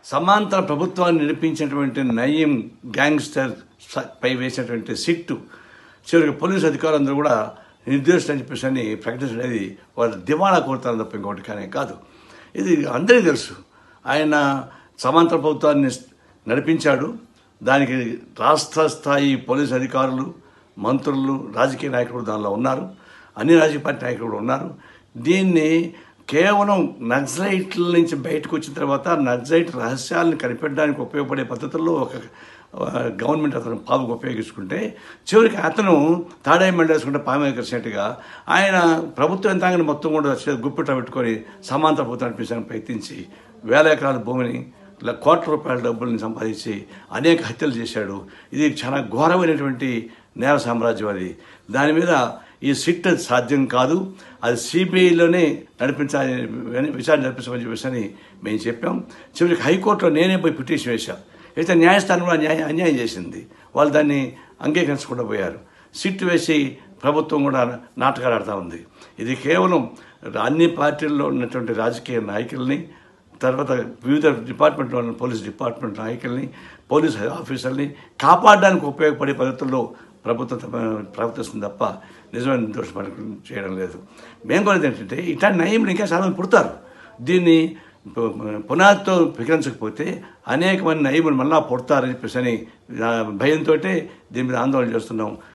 సమాంతర ప్రభుత్వాన్ని నడిపించినటువంటి నయీం గ్యాంగ్స్టర్ స- పై వేసినటువంటి సిట్టు చివరికి పోలీసు అధికారులందరూ కూడా నిర్దేశం అని చెప్పేసి అని ప్రకటించడం అనేది వాళ్ళు దివాళా కోరుతారు తప్ప ఇంకోటి కానీ కాదు ఇది అందరికీ తెలుసు ఆయన సమాంతర ప్రభుత్వాన్ని నడిపించాడు దానికి రాష్ట్ర స్థాయి పోలీసు అధికారులు మంత్రులు రాజకీయ నాయకులు కూడా దానిలో ఉన్నారు అన్ని రాజకీయ పార్టీ నాయకులు కూడా ఉన్నారు దీన్ని కేవలం నక్సలైట్ల నుంచి బయటకు వచ్చిన తర్వాత నక్సలైట్ రహస్యాలను కనిపెట్టడానికి ఉపయోగపడే పద్ధతుల్లో ఒక ఆ, గవర్నమెంట్ అతను పావుకు ఉపయోగించుకుంటే చివరికి అతను తాడే మండేసుకుంటే పాము ఎగరిసినట్టుగా ఆయన ప్రభుత్వ యంత్రాంగాన్ని మొత్తం కూడా చే- గుప్పిట పెట్టుకొని సమాంతర ప్రభుత్వం నడిపించడానికి ప్రయత్నించి వేల ఎకరాల భూమిని ల- కోట్ల రూపాయల డబ్బుల్ని సంపాదించి అనేక హత్యలు చేశాడు ఇది చాలా ఘోరమైనటువంటి నేర సామ్రాజ్యం అది దాని మీద ఈ సిట్ సాధ్యం కాదు అది సిబిఐలోనే నడిపించాలి విచారణ నడిపించమని చెప్పేసి అని మేము చెప్పాం చివరికి హైకోర్టులో నేనే పోయి పిటిషన్ వేశాం అయితే న్యాయస్థానం కూడా న్యాయ అన్యాయం చేసింది వాళ్ళు దాన్ని అంగీకరించకుండా పోయారు సిట్ వేసి ప్రభుత్వం కూడా నాటకాలు ఆడుతూ ఉంది ఇది కేవలం అన్ని పార్టీల్లో ఉన్నటువంటి రాజకీయ నాయకుల్ని తర్వాత వివిధ డిపార్ట్మెంట్లో ఉన్న పోలీస్ డిపార్ట్మెంట్ నాయకుల్ని పోలీస్ ఆఫీసర్ని కాపాడడానికి ఉపయోగపడే పద్ధతుల్లో ప్రభుత్వం తప్ప- ప్రవర్తిస్తుంది తప్ప నిజమైన దోషపడ చేయడం లేదు మేము కూడా ఏంటంటే ఇట్లాంటి నయములు ఇంకా చాలా మంది పుడతారు దీన్ని పు- పునాదితో వికరించకపోతే అనేక మంది నయములు మళ్ళా పుడతారని చెప్పేసి అని ఆ, భయంతో దీని మీద ఆందోళన చేస్తున్నాం